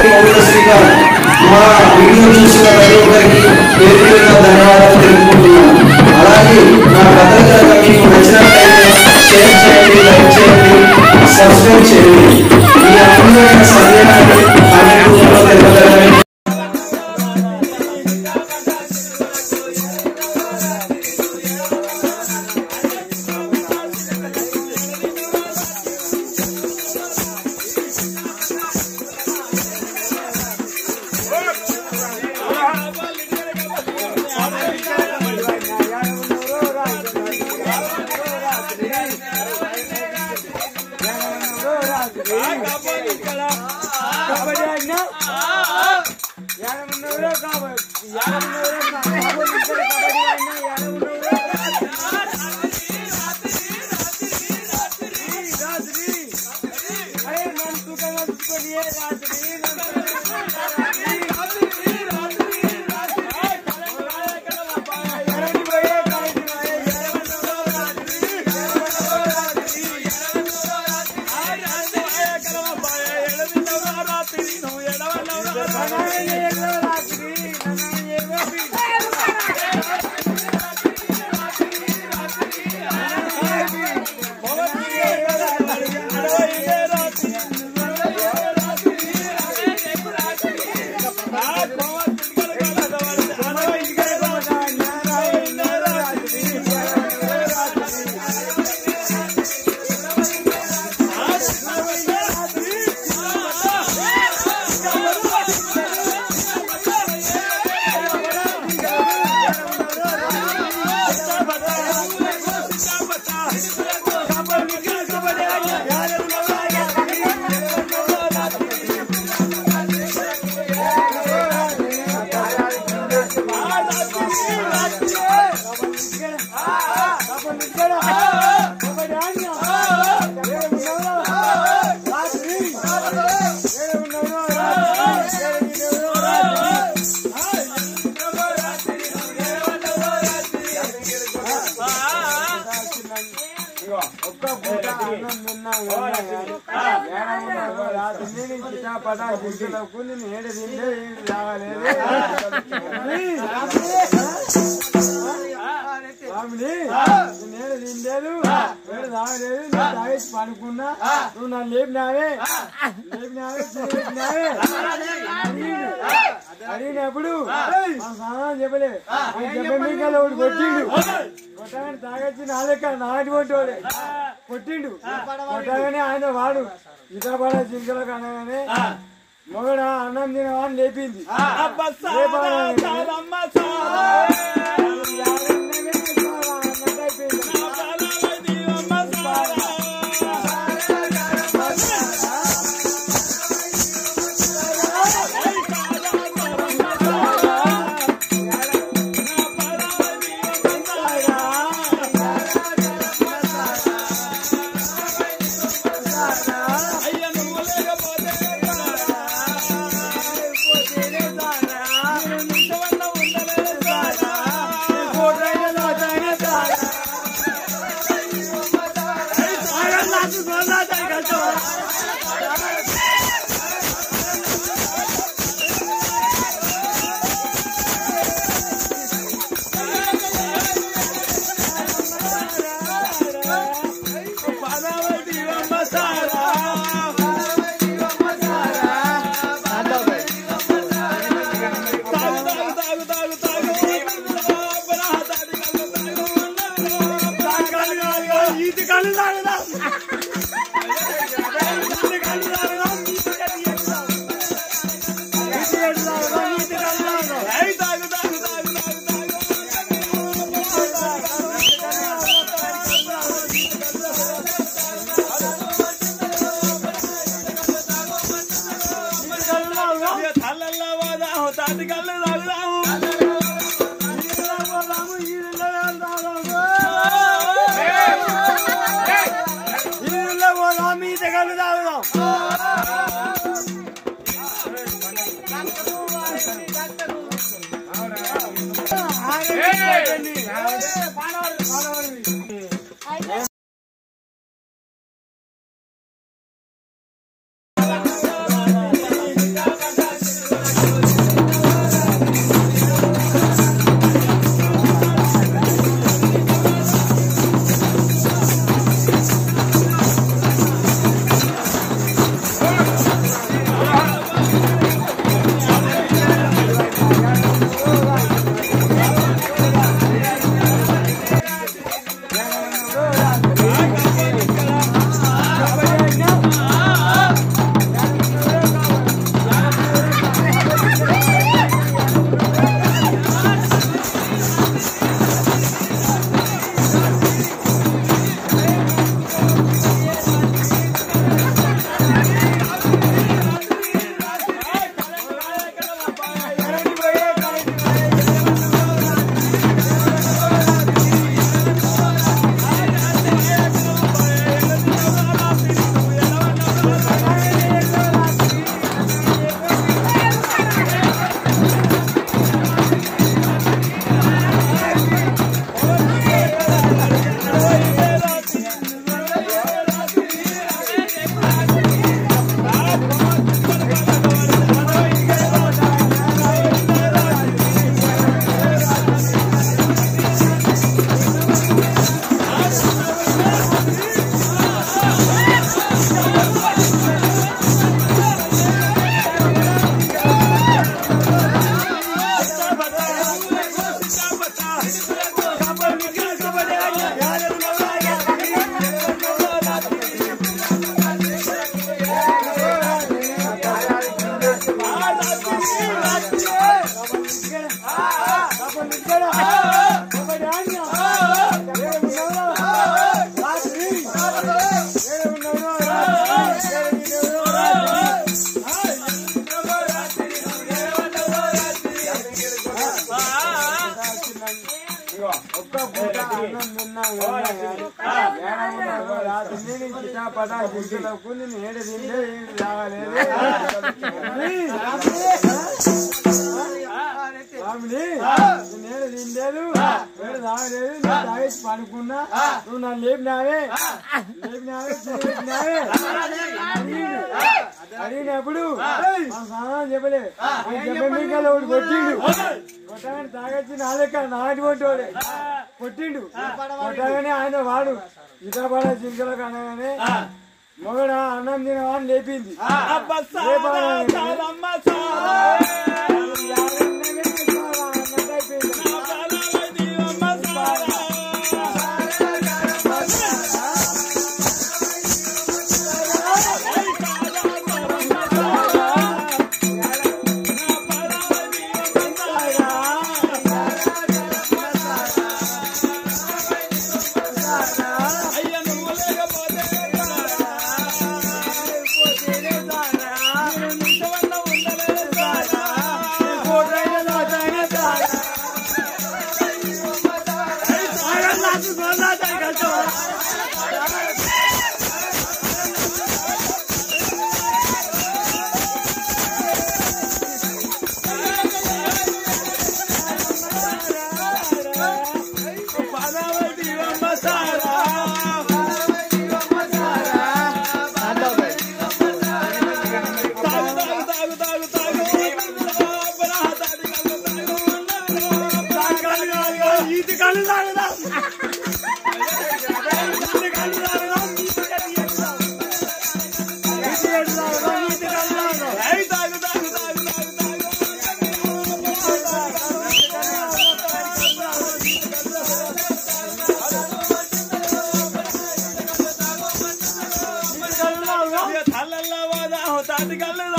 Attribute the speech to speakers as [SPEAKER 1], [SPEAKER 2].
[SPEAKER 1] మౌన శ్రీకాంత్ మా వీడియో చూసిన ప్రతి ఒక్కరికి పేరు పేరున ధన్యవాదాలు తెలుపుకుంటున్నాను అలాగే నా కథలు కనుక మీకు నచ్చినట్లయితే షేర్ చేయండి లైక్ చేయండి సబ్స్క్రైబ్ చేయండి మీ అమూల్యమైన సందేహాన్ని కామెంట్ రూపంలో తెలపగలరని
[SPEAKER 2] పడుకున్నా నువ్వు నన్ను లేపినావే లేపినావే లేపినావే అడిగినప్పుడు మా స్నానం చెప్పలే చెప్పే ఒకటి కొట్టిండు కొట్టగానే తాగొచ్చి నా లెక్క నాటి కొట్టోడే కొట్టిండు కొట్టగానే ఆయన వాడు ఇతర పడ జింకలకు అనగానే మొగడ అన్నం తినవా అని లేపింది
[SPEAKER 3] ఆ
[SPEAKER 2] ఉన్నాం ఉన్నాం రాత్రి నుంచి చిటా పటా గుడ్డులకు నేను ఏడు తిండే ఏడు రావాలేదు స్వామిని నేను తిండేదు ఏడు తాగలేదు నేను తాగేసి పడుకున్నా నువ్వు నన్ను లేపినావే లేపినావే లేపినావే అడిగిండు. అడిగినప్పుడు మా స్నానం చెప్పలే చెప్పమికల్లో ఒకటి కొట్టిండు కొట్టగానే తాగొచ్చి నా లెక్క నాటి కొట్టోడే కొట్టిండు కొట్టగానే ఆయన వాడు ఇతపడ జింకలకు అనగానే మొగడ అన్నం తినవా అని లేపింది
[SPEAKER 3] తాటి కళ్ళు